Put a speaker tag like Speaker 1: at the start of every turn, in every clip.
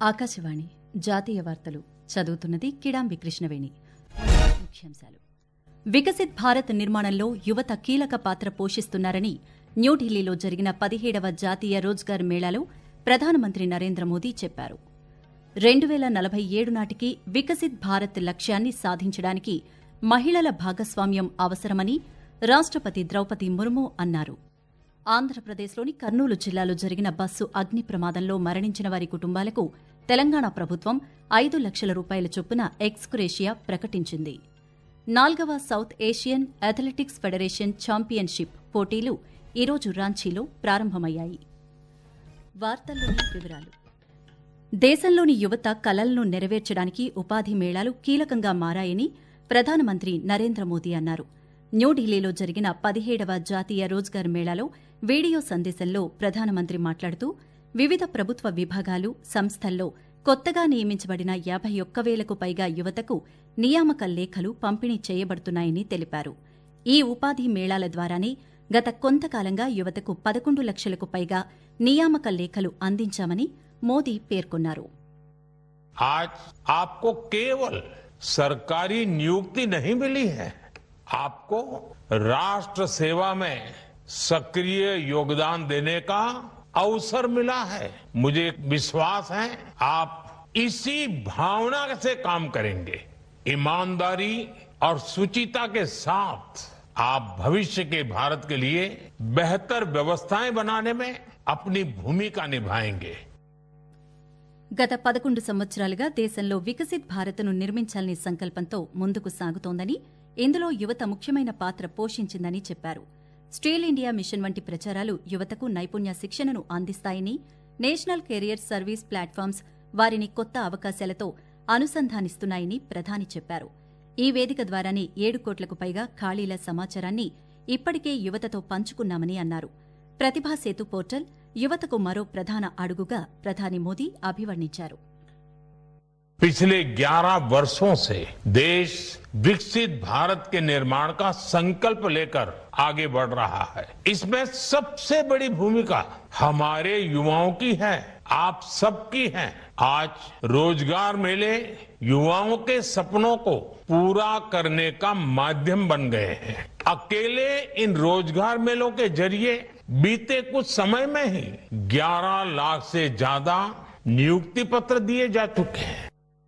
Speaker 1: ఆకాశవాణి జాతీయ వార్తలు చదువుతున్నది కిడాంబి కృష్ణవేణి ముఖ్యాంశాలు వికసిత్ భారత్ నిర్మాణంలో యువత కీలక పాత్ర పోషిస్తున్నారని న్యూఢిల్లీలో జరిగిన పదిహేడవ జాతీయ రోజ్గార్ మేళాలో ప్రధానమంత్రి నరేంద్ర మోదీ చెప్పారు రెండు వేల నలభై ఏడు నాటికి వికసిత్ భారత్ లక్ష్యాన్ని సాధించడానికి మహిళల భాగస్వామ్యం అవసరమని రాష్టపతి ద్రౌపది ముర్ము అన్నారు ఆంధ్రప్రదేశ్లోని కర్నూలు జిల్లాలో జరిగిన బస్సు అగ్ని ప్రమాదంలో మరణించిన వారి కుటుంబాలకు తెలంగాణ ప్రభుత్వం ఐదు లక్షల రూపాయల చొప్పున ఎక్స్క్రేషియా ప్రకటించింది నాల్గవ south Asian athletics federation championship పోటీలు ఈరోజు రాంచీలో ప్రారంభమయ్యాయి వార్తల్లోని వివరాలు దేశంలోని యువత కలలను నెరవేర్చడానికి ఉపాధి మేళాలు కీలకంగా మారాయని ప్రధానమంత్రి నరేంద్ర మోదీ అన్నారు న్యూఢిల్లీలో జరిగిన పదిహేడవ జాతీయ రోజ్గార్ మేళాలో వీడియో సందేశంలో ప్రధానమంత్రి మాట్లాడుతూ వివిధ ప్రభుత్వ విభాగాలు సంస్థల్లో కొత్తగా నియమించబడిన యాభై ఒక్క వేలకు పైగా యువతకు నియామక లేఖలు పంపిణీ చేయబడుతున్నాయని తెలిపారు ఈ ఉపాధి మేళాల ద్వారానే గత కొంతకాలంగా యువతకు పదకొండు లక్షలకు పైగా నియామక లేఖలు అందించామని మోదీ పేర్కొన్నారు
Speaker 2: आज आपको केवल सरकारी नियुक्ति नहीं मिली है आपको राष्ट्र सेवा में सक्रिय योगदान देने का अवसर मिला है मुझे विश्वास है आप इसी भावना से काम करेंगे ईमानदारी और सुचिता के साथ आप भविष्य के भारत के लिए बेहतर व्यवस्थाएं बनाने में अपनी भूमिका निभाएंगे
Speaker 1: గత పదకొండు సంవత్సరాలుగా దేశంలో వికసిత్ భారత్ను నిర్మించాలనే సంకల్పంతో ముందుకు సాగుతోందని ఇందులో యువత ముఖ్యమైన పాత్ర పోషించిందని చెప్పారు స్టీల్ ఇండియా మిషన్ వంటి ప్రచారాలు యువతకు నైపుణ్య శిక్షణను అందిస్తాయని నేషనల్ కెరియర్ సర్వీస్ ప్లాట్ఫామ్స్ వారిని కొత్త అవకాశాలతో అనుసంధానిస్తున్నాయని ప్రధాని చెప్పారు ఈ వేదిక ద్వారానే ఏడు కోట్లకు పైగా ఖాళీల సమాచారాన్ని ఇప్పటికే యువతతో పంచుకున్నామని అన్నారు ప్రతిభా సేతు పోర్టల్ యువతకు మరో ప్రధాన అడుగుగా ప్రధాని మోదీ అభివర్ణించారు
Speaker 2: पिछले 11 वर्षों से देश विकसित भारत के निर्माण का संकल्प लेकर आगे बढ़ रहा है इसमें सबसे बड़ी भूमिका हमारे युवाओं की है आप सबकी है आज रोजगार मेले युवाओं के सपनों को पूरा करने का माध्यम बन गए हैं अकेले इन रोजगार मेलों के जरिए बीते कुछ समय में ही 11 लाख से ज्यादा नियुक्ति पत्र दिए जा चुके हैं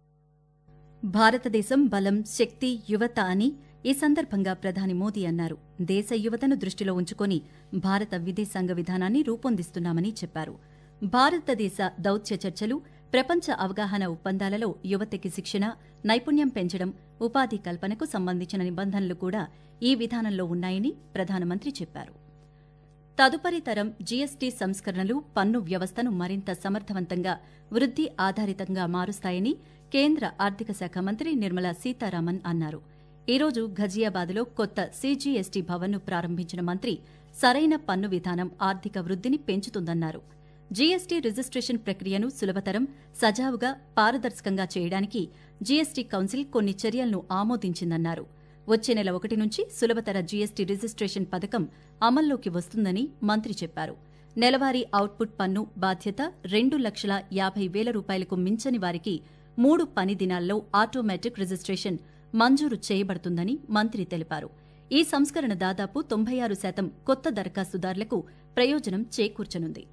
Speaker 1: భారతదేశం బలం శక్తి యువత అని ఈ సందర్భంగా ప్రధాని మోదీ అన్నారు దేశ యువతను దృష్టిలో ఉంచుకొని భారత విదేశాంగ విధానాన్ని రూపొందిస్తున్నామని చెప్పారు భారతదేశ దౌత్య చర్చలు ప్రపంచ అవగాహన ఒప్పందాలలో యువతకి శిక్షణ నైపుణ్యం పెంచడం ఉపాధి కల్పనకు సంబంధించిన నిబంధనలు కూడా ఈ విధానంలో ఉన్నాయని ప్రధానమంత్రి చెప్పారు తదుపరి తరం జీఎస్టీ సంస్కరణలు పన్ను వ్యవస్థను మరింత సమర్థవంతంగా వృద్ధి ఆధారితంగా మారుస్తాయని కేంద్ర ఆర్థిక శాఖ మంత్రి నిర్మలా సీతారామన్ అన్నారు ఈ రోజు ఘజియాబాద్లో కొత్త సీజీఎస్టీ భవన్ను ప్రారంభించిన మంత్రి సరైన పన్ను విధానం ఆర్థిక వృద్ధిని పెంచుతుందన్నారు జీఎస్టీ రిజిస్ట్రేషన్ ప్రక్రియను సులభతరం సజావుగా పారదర్శకంగా చేయడానికి జీఎస్టీ కౌన్సిల్ కొన్ని చర్యలను ఆమోదించిందన్నారు వచ్చే నెల ఒకటి నుంచి సులభతర జీఎస్టీ రిజిస్ట్రేషన్ పథకం అమల్లోకి వస్తుందని మంత్రి చెప్పారు నెలవారీ అవుట్పుట్ పన్ను బాధ్యత రెండు లక్షల యాభై వేల రూపాయలకు మించని వారికి మూడు పని దినాల్లో ఆటోమేటిక్ రిజిస్ట్రేషన్ మంజూరు చేయబడుతుందని మంత్రి తెలిపారు ఈ సంస్కరణ దాదాపు తొంభై ఆరు శాతం కొత్త దరఖాస్తుదారులకు ప్రయోజనం చేకూర్చనుంది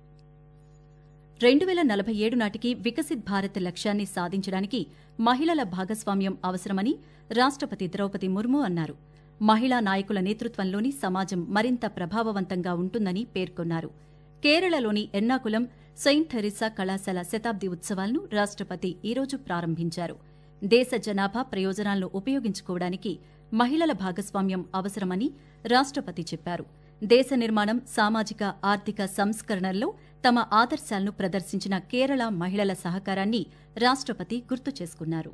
Speaker 1: రెండు వేల నలభై ఏడు నాటికి వికసిత్ భారత్ లక్ష్యాన్ని సాధించడానికి మహిళల భాగస్వామ్యం అవసరమని రాష్టపతి ద్రౌపది ముర్ము అన్నారు మహిళా నాయకుల నేతృత్వంలోని సమాజం మరింత ప్రభావవంతంగా ఉంటుందని పేర్కొన్నారు కేరళలోని ఎర్నాకులం సెయింట్ థెరిసా కళాశాల శతాబ్ది ఉత్సవాలను రాష్టపతి ఈరోజు ప్రారంభించారు దేశ జనాభా ప్రయోజనాలను ఉపయోగించుకోవడానికి మహిళల భాగస్వామ్యం అవసరమని రాష్టపతి చెప్పారు దేశ నిర్మాణం సామాజిక ఆర్థిక సంస్కరణల్లో తమ ఆదర్శాలను ప్రదర్శించిన కేరళ మహిళల సహకారాన్ని రాష్టపతి గుర్తు చేసుకున్నారు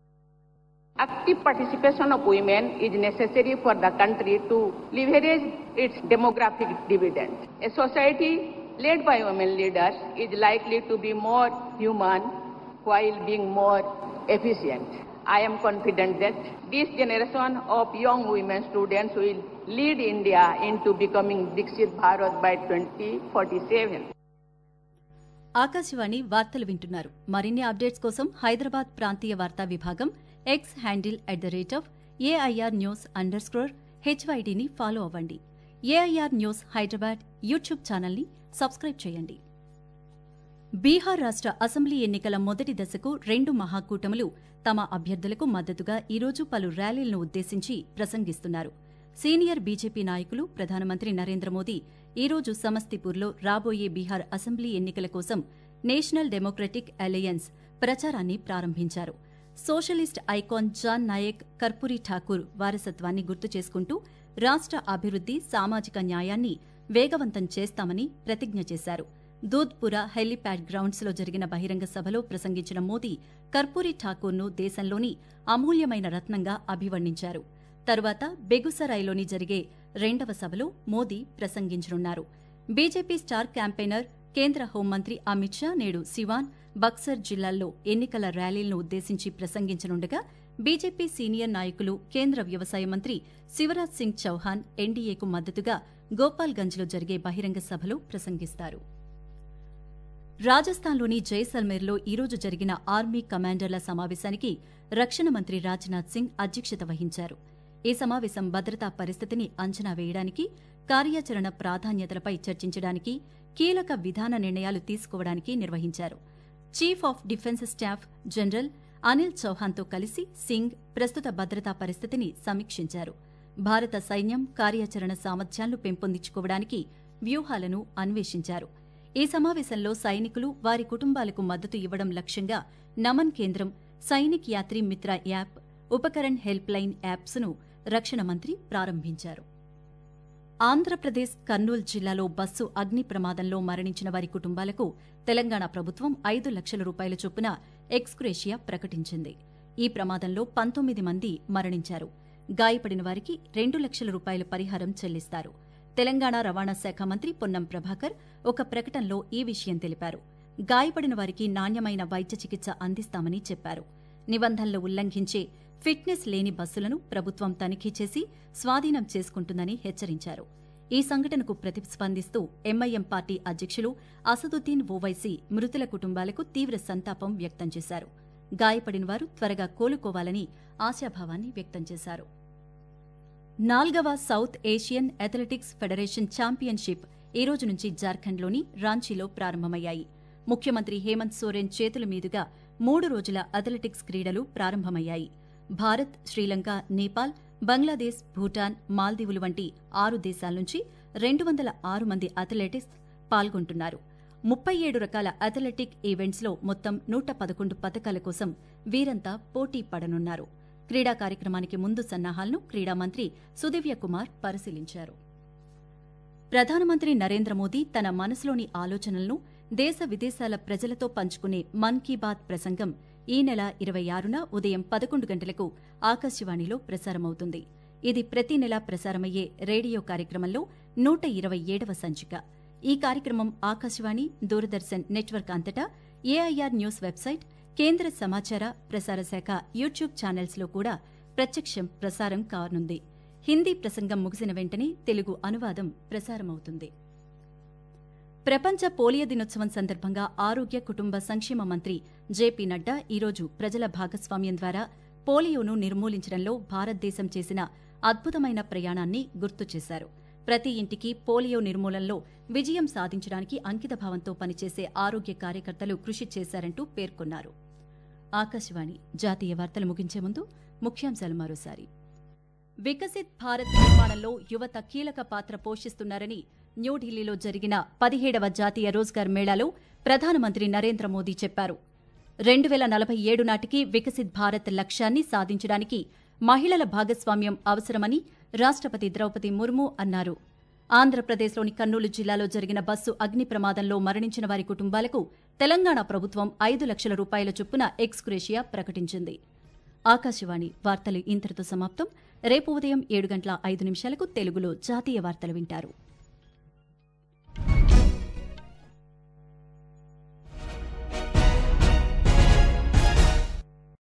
Speaker 3: Active participation of women is necessary for the country to leverage its demographic dividend. A society led by women leaders is likely to be more human while being more efficient. I am confident that this generation of young women students will lead India into becoming Dixit Bharat by 2047.
Speaker 1: Akashvani వార్తలు వింటున్నారు మరిన్ని updates కోసం హైదరాబాద్ ప్రాంతీయ వార్తా విభాగం X handle at the rate of AIR news underscore హెచ్వైడిని follow అవ్వండి AIR news Hyderabad YouTube ఛానల్ని సబ్స్క్రైబ్ చేయండి బీహార్ రాష్ట్ర అసెంబ్లీ ఎన్నికల మొదటి దశకు రెండు మహాకూటములు తమ అభ్యర్థులకు మద్దతుగా ఈరోజు పలు ర్యాలీలను ఉద్దేశించి ప్రసంగిస్తున్నారు సీనియర్ బీజేపీ నాయకులు ప్రధానమంత్రి నరేంద్ర మోదీ ఈరోజు సమస్తిపూర్లో రాబోయే బీహార్ అసెంబ్లీ ఎన్నికల కోసం నేషనల్ డెమోక్రటిక్ అలయన్స్ ప్రచారాన్ని ప్రారంభించారు సోషలిస్ట్ ఐకాన్ జాన్ నాయక్ కర్పూరి ఠాకూర్ వారసత్వాన్ని గుర్తు చేసుకుంటూ రాష్ట్ర అభివృద్ది సామాజిక న్యాయాన్ని వేగవంతం చేస్తామని ప్రతిజ్ఞ చేశారు దూద్పుర హెలీప్యాడ్ గ్రౌండ్స్ లో జరిగిన బహిరంగ సభలో ప్రసంగించిన మోదీ కర్పూరి ఠాకూర్ను దేశంలోని అమూల్యమైన రత్నంగా అభివర్ణించారు తరువాత బెగుసరాయ్లోని జరిగే రెండవ సభలో మోదీ ప్రసంగించనున్నారు బీజేపీ స్టార్ క్యాంపెయినర్ కేంద్ర హోంమంత్రి అమిత్ షా నేడు సివాన్ బక్సర్ జిల్లాల్లో ఎన్నికల ర్యాలీలను ఉద్దేశించి ప్రసంగించనుండగా బీజేపీ సీనియర్ నాయకులు కేంద్ర వ్యవసాయ మంత్రి శివరాజ్ సింగ్ చౌహాన్ ఎన్డీఏకు మద్దతుగా గోపాల్గంజ్లో జరిగే బహిరంగ సభలో ప్రసంగిస్తారు రాజస్థాన్లోని జైసల్మేర్లో ఈరోజు జరిగిన ఆర్మీ కమాండర్ల సమావేశానికి రక్షణ మంత్రి రాజ్నాథ్ సింగ్ అధ్యక్షత వహించారు ఈ సమావేశం భద్రతా పరిస్థితిని అంచనా వేయడానికి కార్యాచరణ ప్రాధాన్యతలపై చర్చించడానికి కీలక విధాన నిర్ణయాలు తీసుకోవడానికి నిర్వహించారు chief of defence staff general Anil చౌహాన్తో కలిసి సింగ్ ప్రస్తుత భద్రతా పరిస్థితిని సమీక్షించారు భారత సైన్యం కార్యాచరణ సామర్థ్యాలను పెంపొందించుకోవడానికి వ్యూహాలను అన్వేషించారు ఈ సమావేశంలో సైనికులు వారి కుటుంబాలకు మద్దతు ఇవ్వడం లక్ష్యంగా నమన్ కేంద్రం Sainik Yatri Mitra app Upkaran helpline యాప్స్ను రక్షణ మంత్రి ప్రారంభించారు ఆంధ్రప్రదేశ్ కర్నూలు జిల్లాలో బస్సు అగ్ని ప్రమాదంలో మరణించిన వారి కుటుంబాలకు తెలంగాణ ప్రభుత్వం ఐదు లక్షల రూపాయల చొప్పున ఎక్స్క్రేషియా ప్రకటించింది ఈ ప్రమాదంలో పంతొమ్మిది మంది మరణించారు గాయపడిన వారికి రెండు లక్షల రూపాయల పరిహారం చెల్లిస్తారు తెలంగాణ రవాణా శాఖ మంత్రి పొన్నం ప్రభాకర్ ఒక ప్రకటనలో ఈ విషయం తెలిపారు గాయపడిన వారికి నాణ్యమైన వైద్య చికిత్స అందిస్తామని చెప్పారు నిబంధనలు ఉల్లంఘించే ఫిట్నెస్ లేని బస్సులను ప్రభుత్వం తనిఖీ చేసి స్వాధీనం చేసుకుంటుందని హెచ్చరించారు ఈ సంఘటనకు ప్రతిస్పందిస్తూ ఎంఐఎం పార్టీ అధ్యక్షులు అసదుద్దీన్ ఓవైసీ మృతుల కుటుంబాలకు తీవ్ర సంతాపం వ్యక్తం చేశారు గాయపడిన వారు త్వరగా కోలుకోవాలని ఆశాభావాన్ని వ్యక్తం చేశారు నాల్గవ south Asian athletics federation championship ఈ రోజు నుంచి జార్ఖండ్లోని రాంచీలో ప్రారంభమయ్యాయి ముఖ్యమంత్రి హేమంత్ సోరెన్ చేతుల మీదుగా మూడు రోజుల అథ్లెటిక్స్ క్రీడలు ప్రారంభమయ్యాయి భారత్ శ్రీలంక నేపాల్ బంగ్లాదేశ్ భూటాన్ మాల్దీవులు వంటి ఆరు దేశాల నుంచి రెండు వందల ఆరు మంది అథ్లెటిక్స్ పాల్గొంటున్నారు ముప్పై ఏడు రకాల అథ్లెటిక్ ఈవెంట్స్లో మొత్తం నూట పదకొండు పథకాల కోసం వీరంతా పోటీ పడనున్నారు క్రీడా కార్యక్రమానికి ముందు సన్నాహాలను క్రీడా మంత్రి సుదివ్య కుమార్ పరిశీలించారు ప్రధానమంత్రి నరేంద్ర మోదీ తన మనసులోని ఆలోచనలను దేశ విదేశాల ప్రజలతో పంచుకునే మన్ కీ బాత్ ప్రసంగం ఈ నెల ఇరవై ఆరున ఉదయం పదకొండు గంటలకు ఆకాశవాణిలో ప్రసారమవుతుంది ఇది ప్రతి నెల ప్రసారమయ్యే రేడియో కార్యక్రమంలో నూట ఇరవై ఏడవ సంచిక ఈ కార్యక్రమం ఆకాశవాణి దూరదర్శన్ నెట్వర్క్ అంతటా ఏఐఆర్ న్యూస్ వెబ్సైట్ కేంద్ర సమాచార ప్రసార శాఖ యూట్యూబ్ ఛానల్స్లో కూడా ప్రత్యక్షం ప్రసారం కానుంది హిందీ ప్రసంగం ముగిసిన వెంటనే తెలుగు అనువాదం ప్రసారమవుతుంది ప్రపంచ పోలియో దినోత్సవం సందర్భంగా ఆరోగ్య కుటుంబ సంక్షేమ మంత్రి జేపీ నడ్డా ఈరోజు ప్రజల భాగస్వామ్యం ద్వారా పోలియోను నిర్మూలించడంలో భారతదేశం చేసిన అద్భుతమైన ప్రయాణాన్ని గుర్తు చేశారు ప్రతి ఇంటికి పోలియో నిర్మూలనలో విజయం సాధించడానికి అంకితభావంతో పనిచేసే ఆరోగ్య కార్యకర్తలు కృషి చేశారంటూ పేర్కొన్నారు ఆకాశవాణి జాతీయ వార్తలు ముగించే ముందు ముఖ్యాంశాలు మరోసారి వికసిత్ భారత్ నిర్మాణంలో యువత కీలక పాత్ర పోషిస్తున్నారని న్యూఢిల్లీలో జరిగిన పదిహేడవ జాతీయ రోజ్గార్ మేళాలో ప్రధానమంత్రి నరేంద్ర మోదీ చెప్పారు రెండు వేల నలభై ఏడు నాటికి వికసిత్ భారత్ లక్ష్యాన్ని సాధించడానికి మహిళల భాగస్వామ్యం అవసరమని రాష్ట్రపతి ద్రౌపది ముర్ము అన్నారు ఆంధ్రప్రదేశ్లోని కర్నూలు జిల్లాలో జరిగిన బస్సు అగ్ని ప్రమాదంలో మరణించిన వారి కుటుంబాలకు తెలంగాణ ప్రభుత్వం ఐదు లక్షల రూపాయల చొప్పున ఎక్స్గ్రేషియా ప్రకటించింది ఆకాశవాణి వార్తలు ఇంతటితో సమాప్తం రేపు ఉదయం ఏడు గంటల ఐదు నిమిషాలకు తెలుగులో జాతీయ వార్తలు వింటారు